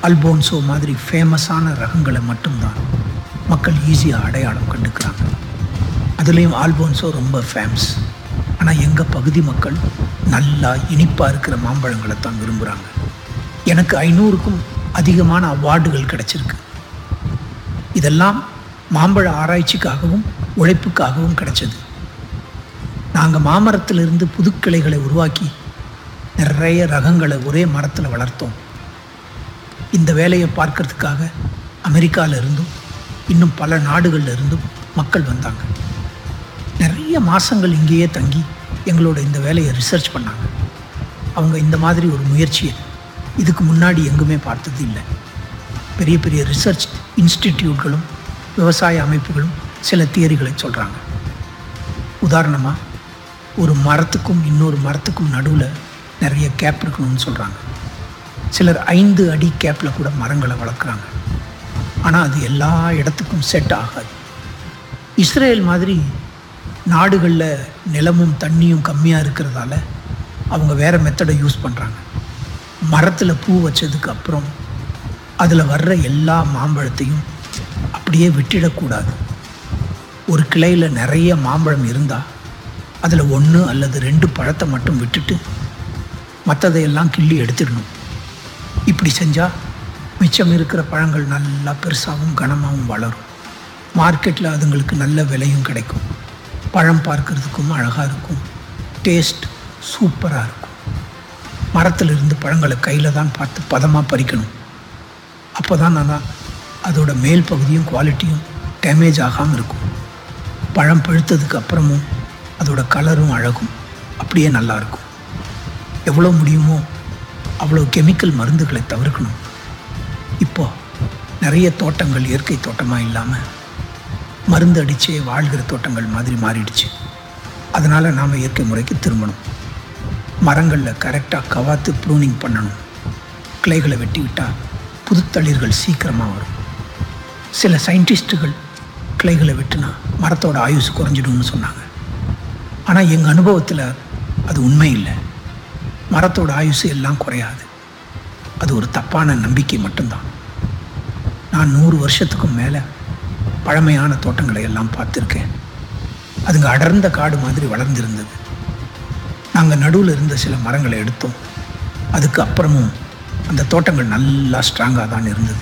அல்போன்சோ மாதிரி ஃபேமஸான ரகங்களை மட்டும்தான் மக்கள் ஈஸியாக அடையாளம் கண்டுக்கிறாங்க அதுலேயும் ஆல்போன்சோ ரொம்ப ஃபேமஸ் ஆனால் எங்கள் பகுதி மக்கள் நல்லா இனிப்பாக இருக்கிற மாம்பழங்களை தான் விரும்புகிறாங்க எனக்கு ஐநூறுக்கும் அதிகமான அவார்டுகள் கிடைச்சிருக்கு இதெல்லாம் மாம்பழ ஆராய்ச்சிக்காகவும் உழைப்புக்காகவும் கிடைச்சது நாங்கள் மாமரத்திலிருந்து புதுக்கிளைகளை உருவாக்கி நிறைய ரகங்களை ஒரே மரத்தில் வளர்த்தோம் இந்த வேலையை பார்க்கறதுக்காக அமெரிக்கால இருந்தும் இன்னும் பல நாடுகள்ல இருந்தும் மக்கள் வந்தாங்க நிறைய மாதங்கள் இங்கேயே தங்கி எங்களோட இந்த வேலையை ரிசர்ச் பண்ணாங்க அவங்க இந்த மாதிரி ஒரு முயற்சியை இதுக்கு முன்னாடி எங்குமே பார்த்தது இல்லை பெரிய பெரிய ரிசர்ச் இன்ஸ்டிடியூட்களும் விவசாய அமைப்புகளும் சில தியரிகளை சொல்கிறாங்க உதாரணமாக ஒரு மரத்துக்கும் இன்னொரு மரத்துக்கும் நடுவில் நிறைய கேப் இருக்கணும்னு சொல்கிறாங்க சிலர் ஐந்து அடி கேப்பில் கூட மரங்களை வளர்க்குறாங்க ஆனால் அது எல்லா இடத்துக்கும் செட் ஆகாது இஸ்ரேல் மாதிரி நாடுகளில் நிலமும் தண்ணியும் கம்மியாக இருக்கிறதால அவங்க வேறு மெத்தடை யூஸ் பண்ணுறாங்க மரத்தில் பூ வச்சதுக்கு அப்புறம் அதில் வர்ற எல்லா மாம்பழத்தையும் அப்படியே விட்டுடக்கூடாது ஒரு கிளையில் நிறைய மாம்பழம் இருந்தால் அதில் ஒன்று அல்லது ரெண்டு பழத்தை மட்டும் விட்டுட்டு மற்றதையெல்லாம் கிள்ளி எடுத்துடணும் இப்படி செஞ்சால் மிச்சம் இருக்கிற பழங்கள் நல்லா பெருசாகவும் கனமாகவும் வளரும் மார்க்கெட்டில் அதுங்களுக்கு நல்ல விலையும் கிடைக்கும் பழம் பார்க்கறதுக்கும் அழகாக இருக்கும் டேஸ்ட் சூப்பராக இருக்கும் மரத்தில் இருந்து பழங்களை கையில் தான் பார்த்து பதமாக பறிக்கணும் அப்போ தான் நல்லா அதோட மேல் பகுதியும் குவாலிட்டியும் டேமேஜ் ஆகாமல் இருக்கும் பழம் பழுத்ததுக்கு அப்புறமும் அதோட கலரும் அழகும் அப்படியே நல்லா இருக்கும் எவ்வளோ முடியுமோ அவ்வளோ கெமிக்கல் மருந்துகளை தவிர்க்கணும் இப்போ நிறைய தோட்டங்கள் இயற்கை தோட்டமாக இல்லாமல் மருந்து அடிச்சே வாழ்கிற தோட்டங்கள் மாதிரி மாறிடுச்சு அதனால் நாம் இயற்கை முறைக்கு திரும்பணும் மரங்களில் கரெக்டாக கவாத்து ப்ரூனிங் பண்ணணும் கிளைகளை வெட்டி விட்டால் புதுத்தளிர்கள் சீக்கிரமாக வரும் சில சயின்டிஸ்ட்டுகள் கிளைகளை வெட்டினா மரத்தோட ஆயுசு குறைஞ்சிடும்னு சொன்னாங்க ஆனால் எங்கள் அனுபவத்தில் அது உண்மை இல்லை மரத்தோட ஆயுசு எல்லாம் குறையாது அது ஒரு தப்பான நம்பிக்கை மட்டும்தான் நான் நூறு வருஷத்துக்கும் மேலே பழமையான தோட்டங்களை எல்லாம் பார்த்துருக்கேன் அதுங்க அடர்ந்த காடு மாதிரி வளர்ந்திருந்தது நாங்கள் நடுவில் இருந்த சில மரங்களை எடுத்தோம் அதுக்கு அப்புறமும் அந்த தோட்டங்கள் நல்லா ஸ்ட்ராங்காக தான் இருந்தது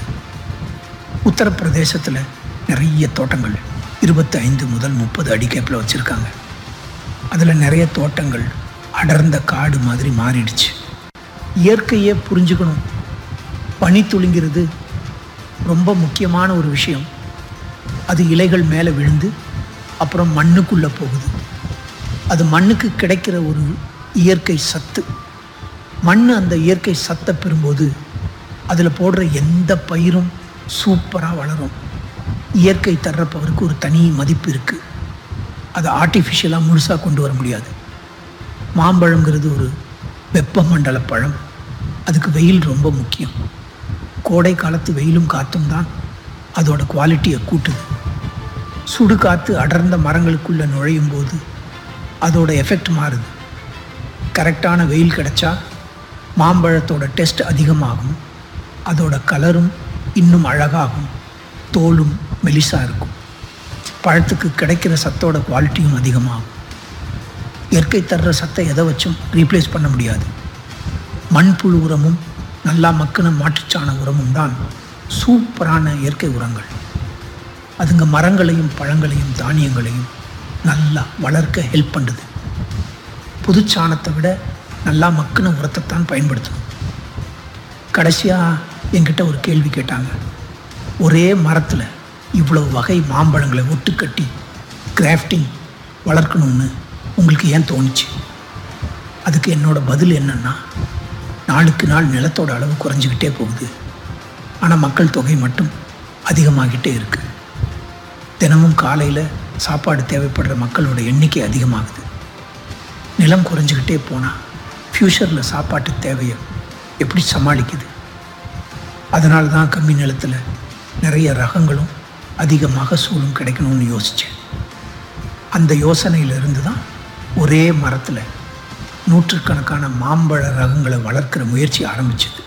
உத்தரப்பிரதேசத்தில் நிறைய தோட்டங்கள் இருபத்தி ஐந்து முதல் முப்பது அடி கேப்பில் வச்சுருக்காங்க அதில் நிறைய தோட்டங்கள் அடர்ந்த காடு மாதிரி மாறிடுச்சு இயற்கையே புரிஞ்சுக்கணும் பனி துளிங்கிறது ரொம்ப முக்கியமான ஒரு விஷயம் அது இலைகள் மேலே விழுந்து அப்புறம் மண்ணுக்குள்ளே போகுது அது மண்ணுக்கு கிடைக்கிற ஒரு இயற்கை சத்து மண் அந்த இயற்கை சத்தை பெறும்போது அதில் போடுற எந்த பயிரும் சூப்பராக வளரும் இயற்கை தர்ற பவருக்கு ஒரு தனி மதிப்பு இருக்குது அதை ஆர்டிஃபிஷியலாக முழுசாக கொண்டு வர முடியாது மாம்பழங்கிறது ஒரு வெப்பமண்டல பழம் அதுக்கு வெயில் ரொம்ப முக்கியம் கோடை காலத்து வெயிலும் காற்றும் தான் அதோட குவாலிட்டியை கூட்டுது சுடு காற்று அடர்ந்த மரங்களுக்குள்ளே நுழையும் போது அதோட எஃபெக்ட் மாறுது கரெக்டான வெயில் கிடைச்சா மாம்பழத்தோட டெஸ்ட் அதிகமாகும் அதோட கலரும் இன்னும் அழகாகும் தோலும் மெலிசாக இருக்கும் பழத்துக்கு கிடைக்கிற சத்தோட குவாலிட்டியும் அதிகமாகும் இயற்கை தர்ற சத்தை எதை வச்சும் ரீப்ளேஸ் பண்ண முடியாது மண்புழு உரமும் நல்லா மக்கின மாட்டுச்சாண உரமும் தான் சூப்பரான இயற்கை உரங்கள் அதுங்க மரங்களையும் பழங்களையும் தானியங்களையும் நல்லா வளர்க்க ஹெல்ப் பண்ணுது புதுச்சாணத்தை விட நல்லா மக்கின உரத்தை தான் பயன்படுத்தணும் கடைசியாக என்கிட்ட ஒரு கேள்வி கேட்டாங்க ஒரே மரத்தில் இவ்வளவு வகை மாம்பழங்களை ஒட்டு கட்டி கிராஃப்டிங் வளர்க்கணும்னு உங்களுக்கு ஏன் தோணுச்சு அதுக்கு என்னோட பதில் என்னன்னா நாளுக்கு நாள் நிலத்தோட அளவு குறைஞ்சிக்கிட்டே போகுது ஆனால் மக்கள் தொகை மட்டும் அதிகமாகிட்டே இருக்கு தினமும் காலையில் சாப்பாடு தேவைப்படுற மக்களோட எண்ணிக்கை அதிகமாகுது நிலம் குறைஞ்சிக்கிட்டே போனால் ஃப்யூச்சரில் சாப்பாட்டு தேவையை எப்படி சமாளிக்குது அதனால தான் கம்மி நிலத்தில் நிறைய ரகங்களும் அதிக மகசூலும் கிடைக்கணும்னு யோசித்தேன் அந்த யோசனையிலிருந்து தான் ஒரே மரத்தில் நூற்றுக்கணக்கான மாம்பழ ரகங்களை வளர்க்குற முயற்சி ஆரம்பிச்சது